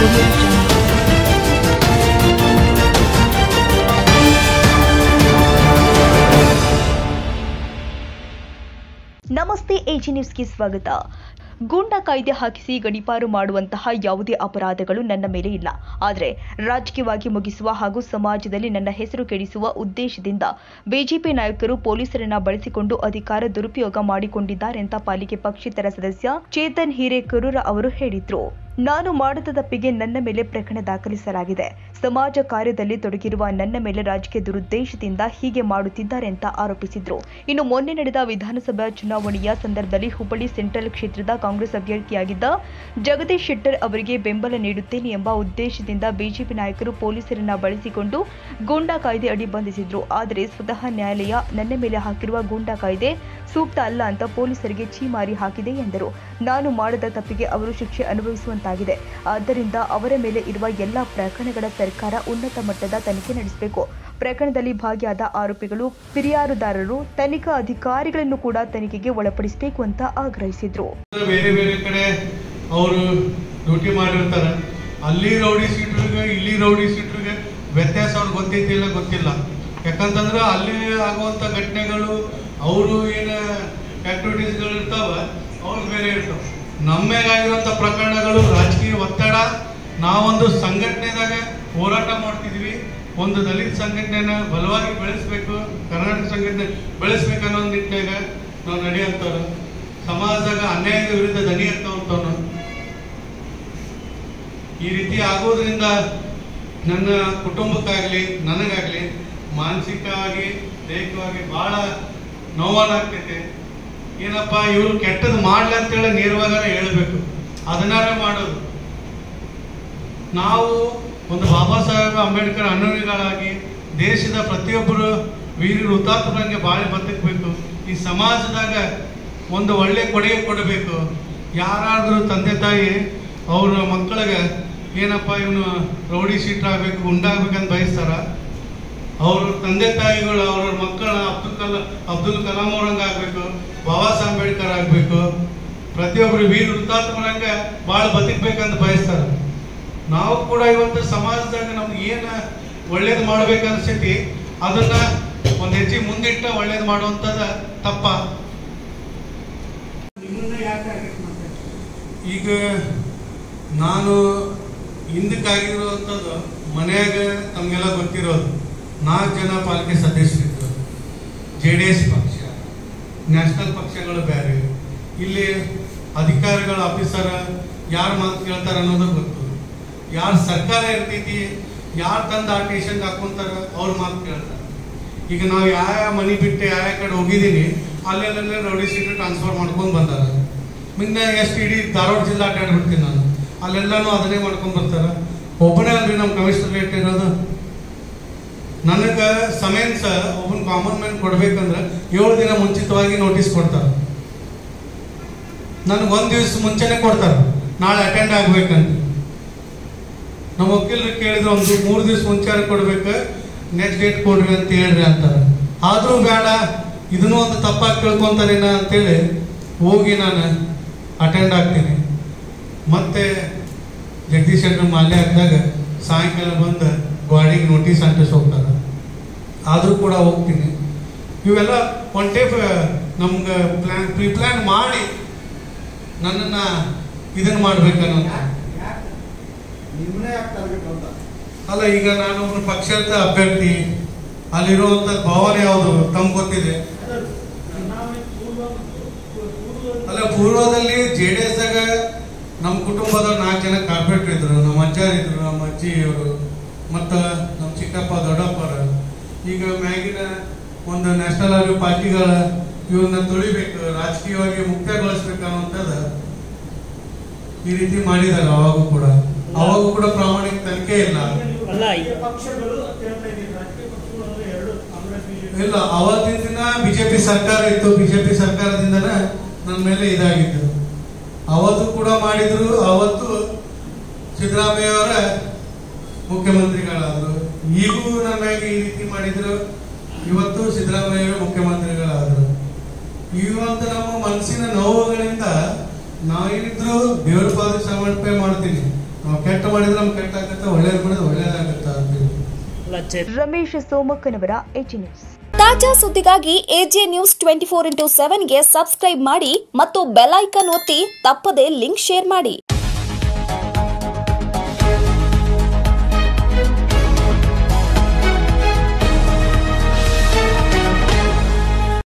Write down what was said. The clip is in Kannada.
audio jungle. ನಮಸ್ತೆ ಎಜಿ ನ್ಯೂಸ್ಗೆ ಸ್ವಾಗತ ಗೂಂಡಾ ಕಾಯ್ದೆ ಹಾಕಿಸಿ ಗಡೀಪಾರು ಮಾಡುವಂತಹ ಯಾವುದೇ ಅಪರಾಧಗಳು ನನ್ನ ಮೇಲೆ ಇಲ್ಲ ಆದರೆ ರಾಜಕೀಯವಾಗಿ ಮುಗಿಸುವ ಹಾಗೂ ಸಮಾಜದಲ್ಲಿ ನನ್ನ ಹೆಸರು ಕೆಡಿಸುವ ಉದ್ದೇಶದಿಂದ ಬಿಜೆಪಿ ನಾಯಕರು ಪೊಲೀಸರನ್ನ ಬಳಸಿಕೊಂಡು ಅಧಿಕಾರ ದುರುಪಯೋಗ ಮಾಡಿಕೊಂಡಿದ್ದಾರೆ ಅಂತ ಪಾಲಿಕೆ ಪಕ್ಷೇತರ ಸದಸ್ಯ ಚೇತನ್ ಹಿರೇಕರೂರ ಅವರು ಹೇಳಿದ್ರು ನಾನು ಮಾಡಿದ ತಪ್ಪಿಗೆ ನನ್ನ ಮೇಲೆ ಪ್ರಕರಣ ದಾಖಲಿಸಲಾಗಿದೆ ಸಮಾಜ ಕಾರ್ಯದಲ್ಲಿ ತೊಡಗಿರುವ ನನ್ನ ಮೇಲೆ ರಾಜಕೀಯ ದುರುದ್ದೇಶದಿಂದ ಹೀಗೆ ಮಾಡುತ್ತಿದ್ದಾರೆ ಅಂತ ಆರೋಪಿಸಿದ್ರು ಇನ್ನು ಮೊನ್ನೆ ನಡೆದ ವಿಧಾನಸಭಾ ಚುನಾವಣೆಯ ಸಂದರ್ಭದಲ್ಲಿ ಹುಬ್ಬಳ್ಳಿ ಸೆಂಟ್ರಲ್ ಕ್ಷೇತ್ರದ ಕಾಂಗ್ರೆಸ್ ಅಭ್ಯರ್ಥಿಯಾಗಿದ್ದ ಜಗದೀಶ್ ಶೆಟ್ಟರ್ ಅವರಿಗೆ ಬೆಂಬಲ ನೀಡುತ್ತೇನೆ ಎಂಬ ಉದ್ದೇಶದಿಂದ ಬಿಜೆಪಿ ನಾಯಕರು ಪೊಲೀಸರನ್ನ ಬಳಸಿಕೊಂಡು ಗೂಂಡಾ ಕಾಯ್ದೆ ಅಡಿ ಬಂಧಿಸಿದ್ರು ಆದರೆ ಸ್ವತಃ ನ್ಯಾಯಾಲಯ ನನ್ನ ಮೇಲೆ ಹಾಕಿರುವ ಗೂಂಡಾ ಕಾಯ್ದೆ ಸೂಕ್ತ ಅಲ್ಲ ಅಂತ ಪೊಲೀಸರಿಗೆ ಛೀಮಾರಿ ಹಾಕಿದೆ ಎಂದರು ನಾನು ಮಾಡದ ತಪ್ಪಿಗೆ ಅವರು ಶಿಕ್ಷೆ ಅನುಭವಿಸುವಂತಾಗಿದೆ ಆದ್ದರಿಂದ ಅವರ ಮೇಲೆ ಇರುವ ಎಲ್ಲ ಪ್ರಕರಣಗಳ ಸರ್ಕಾರ ಉನ್ನತ ಮಟ್ಟದ ತನಿಖೆ ನಡೆಸಬೇಕು ಪ್ರಕರಣದಲ್ಲಿ ಭಾಗಿಯಾದ ಆರೋಪಿಗಳು ಫಿರ್ಯಾದುದಾರರು ತನಿಖಾ ಅಧಿಕಾರಿಗಳನ್ನು ಕೂಡ ತನಿಖೆಗೆ ಒಳಪಡಿಸಬೇಕು ಅಂತ ಆಗ್ರಹಿಸಿದ್ರು ಬೇರೆ ಬೇರೆ ಕಡೆ ಅವರು ಡ್ಯೂಟಿ ಮಾಡಿರ್ತಾರೆ ಅಲ್ಲಿ ರೌಡಿ ಸೀಟ್ರಿಗೆ ಇಲ್ಲಿ ರೌಡಿ ಸೀಟ್ರಿಗೆ ವ್ಯತ್ಯಾಸ ಅವ್ರಿಗೆ ಗೊತ್ತೈತಿಲ್ಲ ಗೊತ್ತಿಲ್ಲ ಯಾಕಂತಂದ್ರೆ ಅಲ್ಲಿ ಆಗುವಂಥ ಘಟನೆಗಳು ಅವರು ಏನು ಆಕ್ಟಿವಿಟೀಸ್ಗಳು ಇರ್ತಾವ ಅವ್ರು ಬೇರೆ ಇರ್ತಾವ ನಮ್ಮೇಗಾಗಿರುವಂಥ ಪ್ರಕರಣಗಳು ರಾಜಕೀಯ ಒತ್ತಡ ನಾವೊಂದು ಸಂಘಟನೆದಾಗ ಹೋರಾಟ ಮಾಡ್ತಿದ್ವಿ ಒಂದು ದಲಿತ ಸಂಘಟನೆನ ಬಲವಾಗಿ ಬೆಳೆಸ್ಬೇಕು ಕರ್ನಾಟಕ ಸಂಘಟನೆ ಬೆಳೆಸ್ಬೇಕು ಅನ್ನೋ ನಿಟ್ಟಿನಾಗ ನಾವು ನಡೆಯುವಂಥವ್ರು ಸಮಾಜದಾಗ ಅನ್ಯಾಯದ ವಿರುದ್ಧ ದನಿ ಎತ್ತುವಂಥವ್ನು ಈ ರೀತಿ ಆಗೋದ್ರಿಂದ ನನ್ನ ಕುಟುಂಬಕ್ಕಾಗಲಿ ನನಗಾಗಲಿ ಮಾನಸಿಕವಾಗಿ ದೈಹಿಕವಾಗಿ ಭಾಳ ನೋವಾಗ್ತೈತೆ ಏನಪ್ಪ ಇವ್ರು ಕೆಟ್ಟದ್ದು ಮಾಡ್ಲಿ ಅಂತೇಳಿ ನೇರವಾಗಾರ ಹೇಳ್ಬೇಕು ಅದನ್ನಾರ ಮಾಡೋದು ನಾವು ಒಂದು ಬಾಬಾ ಸಾಹೇಬ್ ಅಂಬೇಡ್ಕರ್ ಅನುಯಾಯಿಗಳಾಗಿ ದೇಶದ ಪ್ರತಿಯೊಬ್ಬರು ವೀರರು ಹುತಾತ್ಮರಂಗೆ ಬಾಳಿ ಬದುಕಬೇಕು ಈ ಸಮಾಜದಾಗ ಒಂದು ಒಳ್ಳೆ ಕೊಡುಗೆ ಕೊಡಬೇಕು ಯಾರಾದ್ರೂ ತಂದೆ ತಾಯಿ ಅವ್ರ ಮಕ್ಕಳಿಗೆ ಏನಪ್ಪ ಇವನು ರೌಡಿ ಶೀಟರ್ ಆಗಬೇಕು ಗುಂಡಾಗ್ಬೇಕಂತ ಬಯಸ್ತಾರ ಅವ್ರ ತಂದೆ ತಾಯಿಗಳು ಅವ್ರ ಮಕ್ಕಳ ಅಬ್ದುಲ್ ಕಲಾಂ ಅಬ್ದುಲ್ ಕಲಾಂ ಅವ್ರಂಗ ಆಗ್ಬೇಕು ಬಾಬಾ ಸಾಹೇಬ್ ಅಂಬೇಡ್ಕರ್ ಆಗ್ಬೇಕು ಪ್ರತಿಯೊಬ್ಬರು ವೀರ ಹುತಾತ್ಮರಂಗ ಭಾಳ ಬದುಕಬೇಕಂತ ಬಯಸ್ತಾರ ನಾವು ಕೂಡ ಇವತ್ತು ಸಮಾಜದಾಗ ನಮ್ಗೆ ಏನು ಒಳ್ಳೇದು ಮಾಡ್ಬೇಕು ಅನ್ಸೈತಿ ಅದನ್ನ ಒಂದು ಹೆಜ್ಜೆ ಮುಂದಿಟ್ಟ ಒಳ್ಳೇದು ಮಾಡುವಂಥದ ತಪ್ಪ ಈಗ ನಾನು ಹಿಂದಕ್ಕಾಗಿರುವಂಥದ್ದು ಮನ್ಯಾಗ ತಮಗೆಲ್ಲ ಗೊತ್ತಿರೋದು ನಾಲ್ಕು ಜನ ಪಾಲಿಕೆ ಸದಸ್ಯರಿದ್ರು ಜೆ ಡಿ ಎಸ್ ಪಕ್ಷ ನ್ಯಾಷನಲ್ ಪಕ್ಷಗಳು ಬೇರೆ ಇಲ್ಲಿ ಅಧಿಕಾರಿಗಳ ಆಫೀಸರ್ ಯಾರು ಮಾತು ಕೇಳ್ತಾರೆ ಅನ್ನೋದು ಗೊತ್ತು ಯಾರು ಸರ್ಕಾರ ಇರ್ತೈತಿ ಯಾರು ತಂದು ಆ ಸ್ಟೇಷನ್ಗೆ ಹಾಕೊಂತಾರ ಅವ್ರ ಮಾತು ಕೇಳ್ತಾರೆ ಈಗ ನಾವು ಯಾವ ಯಾವ ಮನೆ ಬಿಟ್ಟು ಯಾವ ಯಾವ ಕಡೆ ಹೋಗಿದ್ದೀನಿ ಅಲ್ಲೆಲ್ಲ ರೌಡಿ ಸೀಟ್ ಟ್ರಾನ್ಸ್ಫರ್ ಮಾಡ್ಕೊಂಡು ಬಂದಾರ ಮುಂದೆ ಎಷ್ಟು ಇಡೀ ಧಾರವಾಡ ಜಿಲ್ಲಾ ಅಡ್ಡಾಡ್ಬಿಡ್ತೀನಿ ನಾನು ಅಲ್ಲೆಲ್ಲಾನು ಅದನ್ನೇ ಮಾಡ್ಕೊಂಡು ಬರ್ತಾರ ಒಬ್ಬನೇ ಅಲ್ರಿ ನಮ್ಮ ಕಮಿಷನರೇಟ್ ಇರೋದು ನನಗೆ ಸಮಯನ್ಸ ಒಬ್ಬನ ಕಾಮನ್ ಮ್ಯಾನ್ ಕೊಡ್ಬೇಕಂದ್ರೆ ಏಳು ದಿನ ಮುಂಚಿತವಾಗಿ ನೋಟಿಸ್ ಕೊಡ್ತಾರೆ ನನಗೆ ಒಂದು ದಿವಸ ಮುಂಚೆನೆ ಕೊಡ್ತಾರೆ ನಾಳೆ ಅಟೆಂಡ್ ಆಗ್ಬೇಕಂತ ನಮ್ಮ ವಕೀಲರು ಕೇಳಿದ್ರು ಒಂದು ಮೂರು ದಿವಸ ಮುಂಚೆ ಕೊಡ್ಬೇಕು ನೆಕ್ಸ್ಟ್ ಡೇಟ್ ಕೊಡ್ರಿ ಅಂತ ಹೇಳ್ರಿ ಅಂತಾರೆ ಆದರೂ ಬೇಡ ಇದನ್ನೂ ಒಂದು ತಪ್ಪಾಗಿ ತಿಳ್ಕೊಂತಾರೇನ ಅಂತೇಳಿ ಹೋಗಿ ನಾನು ಅಟೆಂಡ್ ಆಗ್ತೀನಿ ಮತ್ತೆ ಜಗದೀಶ್ ಶೆಟ್ಟರ್ ಮಾಲ್ಯ ಹಾಕಿದಾಗ ಸಾಯಂಕಾಲ ಬಂದು ಗಾಡಿಗೆ ನೋಟಿಸ್ ಅಂಟಿಸ್ ಹೋಗ್ತಾರೆ ಆದರೂ ಕೂಡ ಹೋಗ್ತೀನಿ ಇವೆಲ್ಲ ಒನ್ ಟೈಪ್ ನಮ್ಗೆ ಪ್ಲಾನ್ ಪ್ರೀ ಪ್ಲಾನ್ ಮಾಡಿ ನನ್ನನ್ನು ಇದನ್ನು ಮಾಡ್ಬೇಕನ್ನೋಂಥ ನಿಮ್ಮನ್ನೇ ಯಾಕೆ ಟಾರ್ಗೆಟ್ ಅಂತ ಅಲ್ಲ ಈಗ ನಾನು ಒಬ್ಬ ಪಕ್ಷದ ಅಭ್ಯರ್ಥಿ ಅಲ್ಲಿರುವಂತ ಭಾವನೆ ಯಾವುದು ತಮ್ಗೆ ಗೊತ್ತಿದೆ ಅಲ್ಲ ಪೂರ್ವದಲ್ಲಿ ಜೆ ಡಿ ಎಸ್ ದಾಗ ನಮ್ಮ ಕುಟುಂಬದ ನಾಲ್ಕು ಜನ ಕಾರ್ಪೊರೇಟರ್ ಇದ್ರು ನಮ್ಮ ಅಜ್ಜಾರ್ ಇದ್ರು ನಮ್ಮ ಅಜ್ಜಿ ಅವರು ಮತ್ತ ನಮ್ಮ ಚಿಕ್ಕಪ್ಪ ದೊಡ್ಡಪ್ಪರ ಈಗ ಮ್ಯಾಗಿನ ಒಂದು ನ್ಯಾಷನಲ್ ಆಗಿ ಪಾರ್ಟಿಗಳ ಇವನ್ನ ತುಳಿಬೇಕು ರಾಜಕೀಯವಾಗಿ ಮುಕ್ತಗೊಳಿಸ್ಬೇಕು ಅನ್ನುವಂಥದ್ದು ಈ ರೀತಿ ಮಾಡಿದ್ದಾರೆ ಅವಾಗೂ ಕೂಡ ಅವಾಗೂ ಕೂಡ ಪ್ರಾಮಾಣಿಕ ತನಿಖೆ ಇಲ್ಲ ಅಲ್ಲ, ಈ- ರಾಜಕೀಯ ಪಕ್ಷಗಳು ಅಂತ ಹೇಳ್ತಾ ಇದ್ದೀನಿ ರಾಜಕೀಯ ಪಕ್ಷಗಳು ಅಂದ್ರೆ ಎರಡು ಕಾಂಗ್ರೆಸ್ ಬಿಜೆಪಿ ಇಲ್ಲ ಅವತ್ತಿನ ದಿನ ಬಿಜೆಪಿ ಸರ್ಕಾರ ಇತ್ತು ಬಿಜೆಪಿ ಸರ್ಕಾರದಿಂದನ ನನ್ನ ಮೇಲೆ ಇದಾಗಿದ್ದು ಅವತ್ತು ಕೂಡ ಮಾಡಿದ್ರು ಅವತ್ತು ಸಿದ್ದರಾಮಯ್ಯ ಅವರ ಮುಖ್ಯಮಂತ್ರಿಗಳಾದ್ರು ಈಗೂ ನಮಗೆ ಈ ರೀತಿ ಮಾಡಿದ್ರು ಇವತ್ತು ಸಿದ್ದರಾಮಯ್ಯ ಅವರು ಮುಖ್ಯಮಂತ್ರಿಗಳಾದ್ರು ಇವತ್ತು ನಮ್ಮ ಮನಸ್ಸಿನ ನೋವುಗಳಿಂದ ನಾವೇನಿದ್ರು ದೇವ್ರ ಪಾದ ಸಮರ್ಪಣೆ ಮಾಡ್ತೀನಿ ನಾವು ಕೆಟ್ಟ ಮಾಡಿದ್ರೆ ನಮ್ಗೆ ಕೆಟ್ಟ ಆಗುತ್ತೆ ಒಳ್ಳೇದು ಮಾಡಿದ್ರೆ ಒಳ್ಳೇದಾಗುತ್ತೆ ಅಂತೀವಿ ಅಲ್ಲ ಚೇ ರಮೇಶ್ ಸೋಮಕ್ಕನವರ ಎಚ್ ನ್ಯೂಸ್ ತಾಜಾ ಸುದ್ದಿಗಾಗಿ AJ news twenty four into ಸೆವೆನ್ಗೆ ಸಬ್ಸ್ಕ್ರೈಬ್ ಮಾಡಿ ಮತ್ತು ಬೆಲ್ ಐಕನ್ ಒತ್ತಿ ತಪ್ಪದೇ ಲಿಂಕ್ ಶೇರ್ ಮಾಡಿ